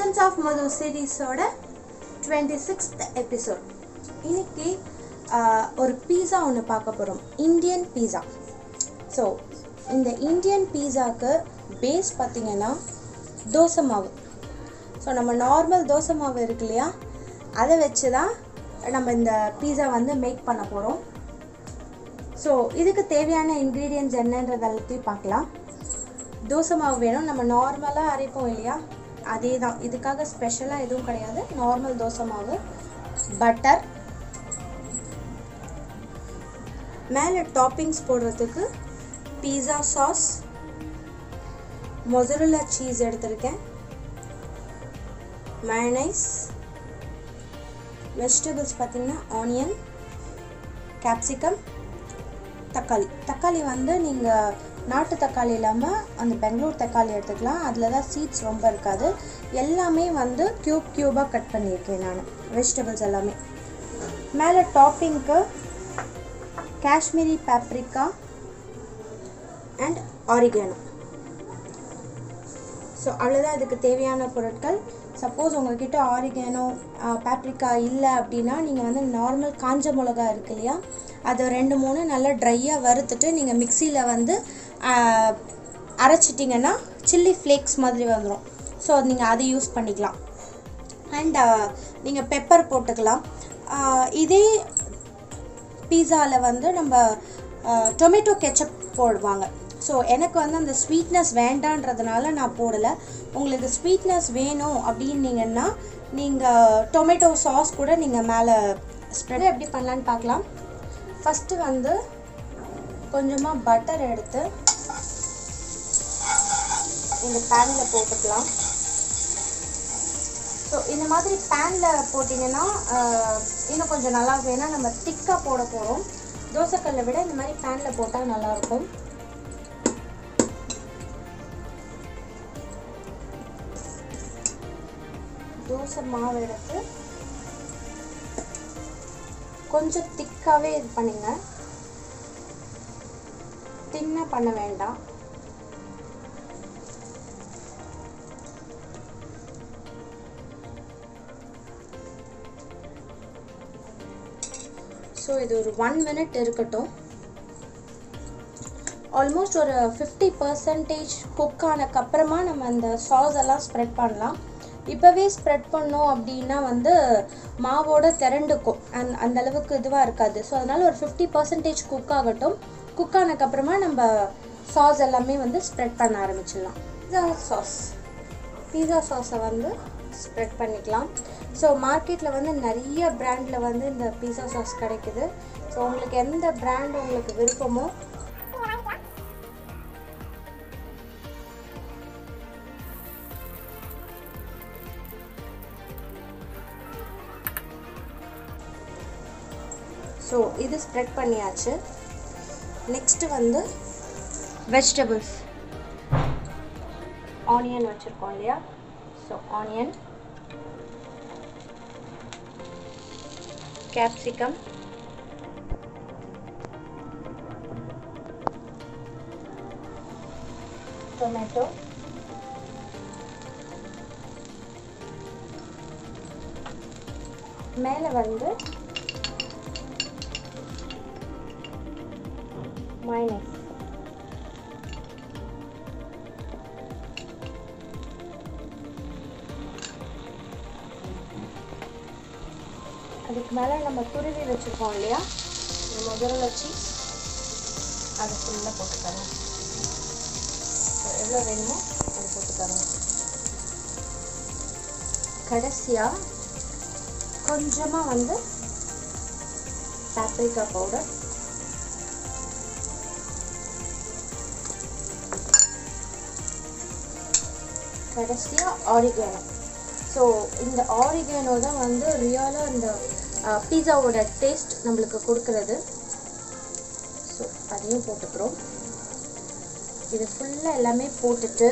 essence of Madhu சீரீஸோட twenty sixth episode இன்னைக்கு ஆஹ், ஒரு பீஸா ஒன்று பார்க்க போகிறோம் இந்தியன் பீஸா ஸோ இந்த இந்தியன் பீஸாக்கு பேஸ் பார்த்தீங்கன்னா தோசை மாவு ஸோ நம்ம நார்மல் தோசை மாவு இருக்கு இல்லையா அதை வச்சு தான் நம்ம இந்த பீஸா வந்து மேக் பண்ண போகிறோம் ஸோ இதுக்கு தேவையான இன்க்ரீடியன்ஸ் என்னன்றது எல்லாத்தையும் பார்க்கலாம் தோசை மாவு வேணும் நம்ம நார்மலாக அரைப்போம் இல்லையா அதே தான் இதுக்காக ஸ்பெஷலாக எதுவும் கிடையாது நார்மல் தோசை மாவு பட்டர் மேலே டாப்பிங்ஸ் போடுறதுக்கு பீஸா சாஸ் மொசருல்லா சீஸ் எடுத்திருக்கேன் மயனைஸ் வெஜிடபிள்ஸ் பார்த்தீங்கன்னா ஆனியன் கேப்சிகம் தக்காளி தக்காளி வந்து நீங்கள் நாட்டு தக்காளி இல்லாமல் அந்த பெங்களூர் தக்காளி எடுத்துக்கலாம் அதில் தான் சீட்ஸ் ரொம்ப இருக்காது எல்லாமே வந்து க்யூப் க்யூபாக கட் பண்ணியிருக்கேன் நான் வெஜிடபிள்ஸ் எல்லாமே மேலே டாப்பிங்க்கு Kashmiri paprika and oregano so அவ்வளோதான் இதுக்கு தேவையான பொருட்கள் சப்போஸ் உங்ககிட்ட ஆரிகானோ paprika இல்லை அப்படின்னா நீங்கள் வந்து நார்மல் காஞ்ச மிளகா இருக்கு இல்லையா அதை ரெண்டு மூணு நல்லா ட்ரையாக வறுத்துட்டு நீங்கள் மிக்சியில் வந்து ஆஹ், அரைச்சிட்டிங்கன்னா சில்லி ஃப்ளேக்ஸ் மாதிரி வந்துடும் ஸோ நீங்கள் அதை யூஸ் பண்ணிக்கலாம் அண்ட் நீங்கள் பெப்பர் போட்டுக்கலாம் ஆஹ், இதே பீஸாவில் வந்து நம்ம டொமேட்டோ கெச்சப் போடுவாங்க ஸோ எனக்கு வந்து அந்த ஸ்வீட்னஸ் வேண்டான்றதுனால நான் போடலை உங்களுக்கு ஸ்வீட்னஸ் வேணும் அப்படின்னீங்கன்னா நீங்கள் டொமேட்டோ சாஸ் கூட நீங்கள் மேலே ஸ்ப்ரெட் எப்படி பண்ணலான்னு பார்க்கலாம் ஃபஸ்ட்டு வந்து கொஞ்சமாக பட்டர் எடுத்து இந்த பேனில் போட்டுக்கலாம் ஸோ இந்த மாதிரி பேனில் போட்டிங்கன்னா ஆஹ், இன்னும் கொஞ்சம் நல்லா இருக்கும் ஏன்னா நம்ம திக்காக போட போகிறோம் தோசைக்கல்லை விட இந்த மாதிரி பேனில் போட்டால் நல்லாயிருக்கும் தோசை மாவு எடுத்து கொஞ்சம் திக்காகவே இது பண்ணுங்க தின்னாக பண்ண வேண்டாம் ஸோ இது ஒரு ஒன் மினிட் இருக்கட்டும் ஆல்மோஸ்ட் ஒரு ஃபிஃப்டி பர்சன்டேஜ் குக் ஆனதுக்கப்புறமா நம்ம அந்த சாஸ் எல்லாம் ஸ்ப்ரெட் பண்ணலாம் இப்போவே ஸ்ப்ரெட் பண்ணோம் அப்படின்னா வந்து மாவோட திரண்டுக்கும் அந் அந்த அளவுக்கு இதுவாக இருக்காது ஸோ அதனால் ஒரு ஃபிஃப்டி பர்சன்டேஜ் குக் ஆகட்டும் குக் ஆனதுக்கப்புறமா நம்ம சாஸ் எல்லாமே வந்து ஸ்ப்ரெட் பண்ண ஆரம்பிச்சிடலாம் பீஸா சாஸ் பீஸா சாஸை வந்து ஸ்ப்ரெட் பண்ணிக்கலாம் ஸோ மார்க்கெட்டில் வந்து நிறைய பிராண்டில் வந்து இந்த பீஸா சாஸ் கிடைக்குது ஸோ உங்களுக்கு எந்த பிராண்ட் உங்களுக்கு விருப்பமோ ஸோ இது ஸ்ப்ரெட் பண்ணியாச்சு நெக்ஸ்ட்டு வந்து வெஜிடபிள்ஸ் ஆனியன் வச்சுருக்கோம் இல்லையா ஸோ ஆனியன் கேப்சிகம் டொமேட்டோ மேலே வந்து மைனஸ் அதுக்கு மேலே நம்ம துருவி வச்சுருக்கோம் இல்லையா இந்த முதல்ல சீஸ் அது ஃபுல்லாக போட்டுக்கணும் எவ்வளோ வேணுமோ அது போட்டுக்கணும் கடைசியாக கொஞ்சமாக வந்து paprika பவுடர் கடைசியாக ஆரிகேனோ ஸோ இந்த ஆரிகேனோ தான் வந்து ரியலாக இந்த பீஸாவோட டேஸ்ட் நம்மளுக்கு கொடுக்குறது ஸோ அதையும் போட்டுக்கிறோம் இது ஃபுல்லாக எல்லாமே போட்டுட்டு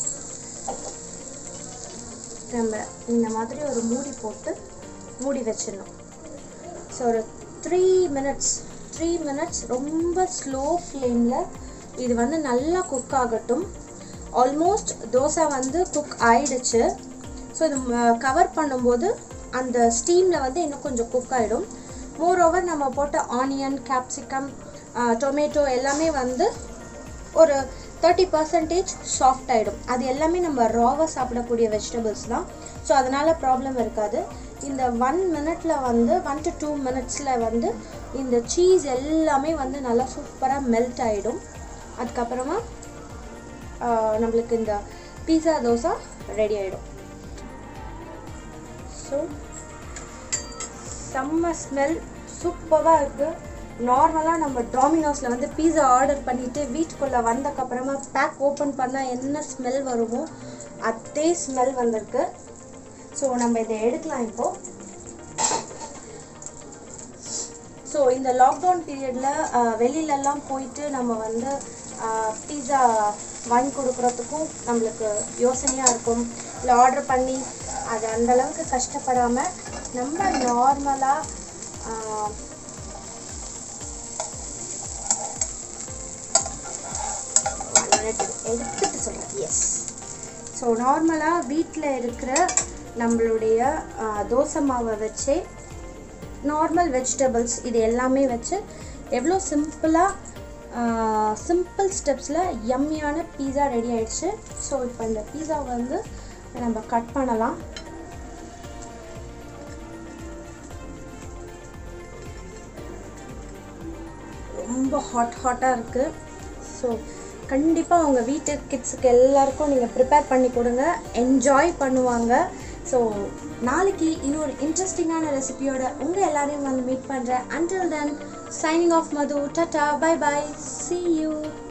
நம்ம இந்த மாதிரி ஒரு மூடி போட்டு மூடி வச்சிடணும் ஸோ ஒரு த்ரீ மினிட்ஸ் த்ரீ மினிட்ஸ் ரொம்ப ஸ்லோ ஃப்ளேமில் இது வந்து நல்லா குக் ஆகட்டும் ஆல்மோஸ்ட் தோசை வந்து குக் ஆயிடுச்சு ஸோ இது கவர் பண்ணும்போது அந்த ஸ்டீமில் வந்து இன்னும் கொஞ்சம் குக் ஆகிடும் மோர் ஓவர் நம்ம போட்ட ஆனியன் கேப்சிகம் டொமேட்டோ எல்லாமே வந்து ஒரு தேர்ட்டி பர்சன்டேஜ் சாஃப்ட் ஆகிடும் அது எல்லாமே நம்ம ராவாக சாப்பிடக்கூடிய வெஜிடபிள்ஸ் தான் ஸோ அதனால் ப்ராப்ளம் இருக்காது இந்த ஒன் மினிட்ல வந்து ஒன் டு டூ மினிட்ஸில் வந்து இந்த சீஸ் எல்லாமே வந்து நல்லா சூப்பராக மெல்ட் ஆகிடும் அதுக்கப்புறமா ஆஹ், நம்மளுக்கு இந்த பீஸா தோசை ரெடி ஆகிடும் ஸோ செம்ம ஸ்மெல் சூப்பராக இருக்குது நார்மலாக நம்ம டாமினோஸில் வந்து பீஸா ஆர்டர் பண்ணிவிட்டு வீட்டுக்குள்ளே வந்தக்கப்புறமா பேக் ஓப்பன் பண்ணால் என்ன ஸ்மெல் வருமோ அதே ஸ்மெல் வந்திருக்கு ஸோ நம்ம இதை எடுக்கலாம் இப்போது ஸோ இந்த லாக்டவுன் பீரியடில் வெளியிலலாம் போயிட்டு நம்ம வந்து பீஸா வாங்கி கொடுக்குறதுக்கும் நம்மளுக்கு யோசனையாக இருக்கும் இல்லை ஆர்டர் பண்ணி அது அந்த அளவுக்கு கஷ்டப்படாமல் நம்ம நார்மலாக எடுத்துட்டு சொல்கிறேன் எஸ் ஸோ நார்மலாக வீட்டில் இருக்கிற நம்மளுடைய ஆஹ், தோசை மாவை வச்சே நார்மல் வெஜிடபிள்ஸ் இது எல்லாமே வச்சு எவ்வளோ சிம்பிளாக சிம்பிள் ஸ்டெப்ஸில் யம்மியான பீஸா ரெடி ஆயிடுச்சு ஸோ இப்போ இந்த பீஸா வந்து நம்ம கட் பண்ணலாம் ரொம்ப ஹாட் ஹாட்டாக இருக்குது ஸோ கண்டிப்பாக உங்கள் வீட்டு கிட்ஸுக்கு எல்லாருக்கும் நீங்கள் ப்ரிப்பேர் பண்ணி கொடுங்க என்ஜாய் பண்ணுவாங்க ஸோ நாளைக்கு இன்னொரு இன்ட்ரெஸ்டிங்கான ரெசிபியோட உங்கள் எல்லாரையும் வந்து மீட் பண்ணுறேன் until then signing off Madhu tata bye bye see you